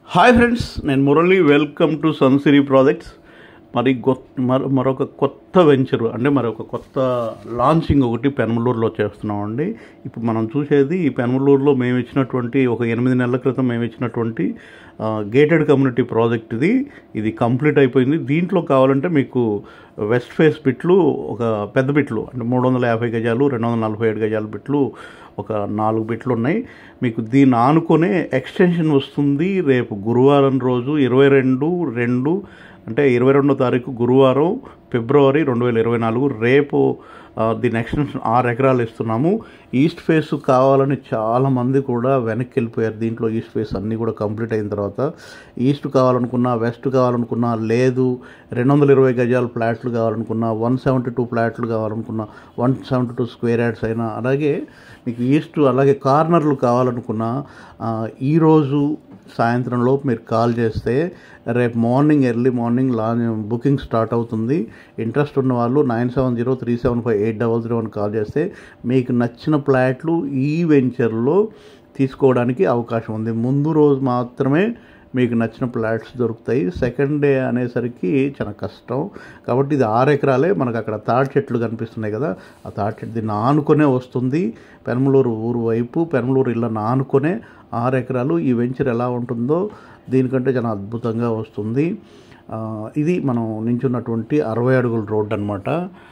hi friends నేను Murali welcome to Sansiri projects మరి గొ- మరో మరొక కొత్త వెంచర్ అంటే మరొక కొత్త లాంచింగ్ ఒకటి పెనమలూరులో చేస్తున్నామండి ఇప్పుడు మనం చూసేది ఈ పెనమలూరులో మేము ఇచ్చినటువంటి ఒక ఎనిమిది నెలల క్రితం మేము ఇచ్చినటువంటి గేటెడ్ కమ్యూనిటీ ప్రాజెక్ట్ ఇది ఇది కంప్లీట్ అయిపోయింది దీంట్లో కావాలంటే మీకు వెస్ట్ ఫేస్ బిట్లు ఒక పెద్ద బిట్లు అంటే మూడు వందల యాభై గజాలు రెండు వందల నలభై ఏడు గజాల బిట్లు ఒక నాలుగు బిట్లు ఉన్నాయి మీకు దీన్ని ఆనుకునే ఎక్స్టెన్షన్ వస్తుంది రేపు గురువారం రోజు ఇరవై రెండు రెండు అంటే ఇరవై రెండో తారీఖు గురువారం ఫిబ్రవరి రెండు వేల ఇరవై నాలుగు రేపు ఆ, దీని ఎక్స్టెన్షన్ ఆరు ఎకరాలు ఇస్తున్నాము ఈస్ట్ ఫేస్ కావాలని చాలామంది కూడా వెనక్కి వెళ్ళిపోయారు దీంట్లో ఈస్ట్ ఫేస్ అన్నీ కూడా కంప్లీట్ అయిన తర్వాత ఈస్ట్ కావాలనుకున్నా వెస్ట్ కావాలనుకున్నా లేదు రెండు వందల ఇరవై గజాల ఫ్లాట్లు కావాలనుకున్నా వన్ సెవెంటీ టూ ఫ్లాట్లు కావాలనుకున్నా one seventy two square yards అయినా అలాగే మీకు ఈస్ట్ అలాగే కార్నర్లు కావాలనుకున్నా ఆ, ఈరోజు సాయంత్రంలోపు మీరు కాల్ చేస్తే రేపు మార్నింగ్ ఎర్లీ మార్నింగ్ లా బుకింగ్ స్టార్ట్ అవుతుంది ఇంట్రెస్ట్ ఉన్న వాళ్ళు nine seven zero three seven five eight double zero అని కాల్ చేస్తే మీకు నచ్చిన ఫ్లాట్లు ఈ వెంచర్లో తీసుకోవడానికి అవకాశం ఉంది ముందు రోజు మాత్రమే మీకు నచ్చిన ఫ్లాట్స్ దొరుకుతాయి సెకండ్ డే అనేసరికి చాలా కష్టం కాబట్టి ఇది ఆరు ఎకరాలే మనకు అక్కడ తాటి చెట్లు కనిపిస్తున్నాయి కదా ఆ తాటి చెట్టు దీన్ని ఆనుకొనే వస్తుంది పెనమలూరు ఊరు వైపు పెనమలూరు ఇళ్ళని ఆనుకొనే ఆరు ఎకరాలు ఈ వెంచర్ ఎలా ఉంటుందో దీనికంటే చాలా అద్భుతంగా వస్తుంది ఆ, ఇది మనం నించున్నటువంటి అరవై అడుగుల రోడ్ అనమాట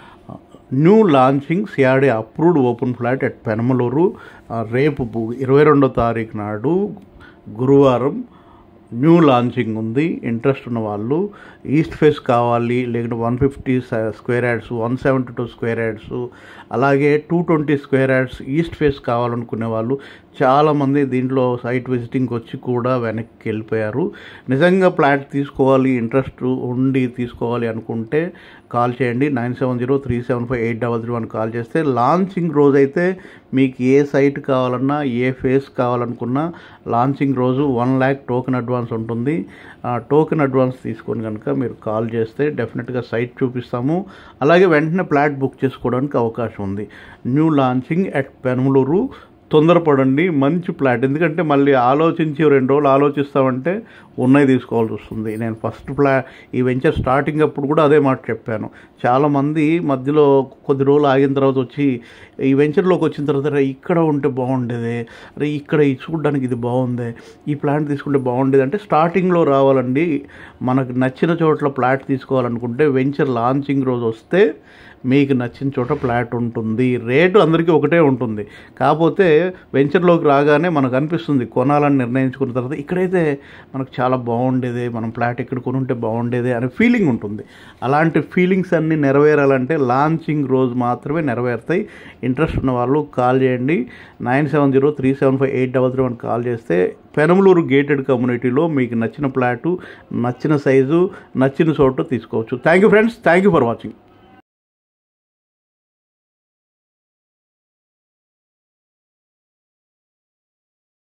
new launching CRD approved open flat at Penamaluru ఆ, రేపు బు- ఇరవై రెండో తారీఖు నాడు గురువారం న్యూ లాంచింగ్ ఉంది ఇంట్రెస్ట్ ఉన్న వాళ్ళు ఈస్ట్ ఫేస్ కావాలి లేకుంటే one fifty square yards one seventy two square yards అలాగే two twenty square yards east face కావాలనుకునే వాళ్ళు చాలామంది దీంట్లో సైట్ విజిటింగ్కి వచ్చి కూడా వెనక్కి వెళ్ళిపోయారు నిజంగా ఫ్లాట్ తీసుకోవాలి ఇంట్రెస్ట్ ఉండి తీసుకోవాలి అనుకుంటే కాల్ చేయండి nine seven zero three seven five eight double zero అని కాల్ చేస్తే లాంచింగ్ రోజైతే మీకు ఏ సైట్ కావాలన్నా ఏ ఫేస్ కావాలనుకున్నా లాంచింగ్ రోజు వన్ ల్యాక్ టోకెన్ అడ్వాన్స్ ఉంటుంది ఆ టోకెన్ అడ్వాన్స్ తీసుకొని కనుక మీరు కాల్ చేస్తే డెఫినెట్గా సైట్ చూపిస్తాము అలాగే వెంటనే ఫ్లాట్ బుక్ చేసుకోవడానికి అవకాశం ఉంది న్యూ లాంచింగ్ అట్ పెనమలూరు తొందరపడండి మంచి ప్లాట్ ఎందుకంటే మళ్ళీ ఆలోచించి రెండు రోజులు ఆలోచిస్తామంటే ఉన్నాయి తీసుకోవాల్సి వస్తుంది నేను ఫస్ట్ ప్లా ఈ వెంచర్ స్టార్టింగ్ అప్పుడు కూడా అదే మాట చెప్పాను చాలామంది మధ్యలో కొద్ది రోజులు ఆగిన తర్వాత వచ్చి ఈ వెంచర్లోకి వచ్చిన తర్వాత "అరే, ఇక్కడ ఉంటే బాగుండేది అరే ఇక్కడ ఇది చూడడానికి ఇది బాగుంది ఈ ప్లాంట్ తీసుకుంటే బాగుండేది అంటే స్టార్టింగ్లో రావాలండి మనకు నచ్చిన చోట్ల ప్లాట్ తీసుకోవాలనుకుంటే వెంచర్ లాంచింగ్ రోజు వస్తే మీకు నచ్చిన చోట ఫ్లాట్ ఉంటుంది రేటు అందరికీ ఒకటే ఉంటుంది కాకపోతే వెంచర్లోకి రాగానే మనకు అనిపిస్తుంది కొనాలని నిర్ణయించుకున్న తర్వాత ఇక్కడైతే మనకు చాలా బాగుండేది మనం ఫ్లాట్ ఇక్కడ కొనుంటే బాగుండేది అనే ఫీలింగ్ ఉంటుంది అలాంటి ఫీలింగ్స్ అన్నీ నెరవేరాలంటే లాంచింగ్ రోజు మాత్రమే నెరవేరుతాయి ఇంట్రెస్ట్ ఉన్న వాళ్ళు కాల్ చేయండి nine seven zero three seven five eight double three one call చేస్తే పెనమలూరు గేటెడ్ కమ్యూనిటీలో మీకు నచ్చిన ఫ్లాటు నచ్చిన సైజు నచ్చిన చోటు తీసుకోవచ్చు thank you friends thank you for watching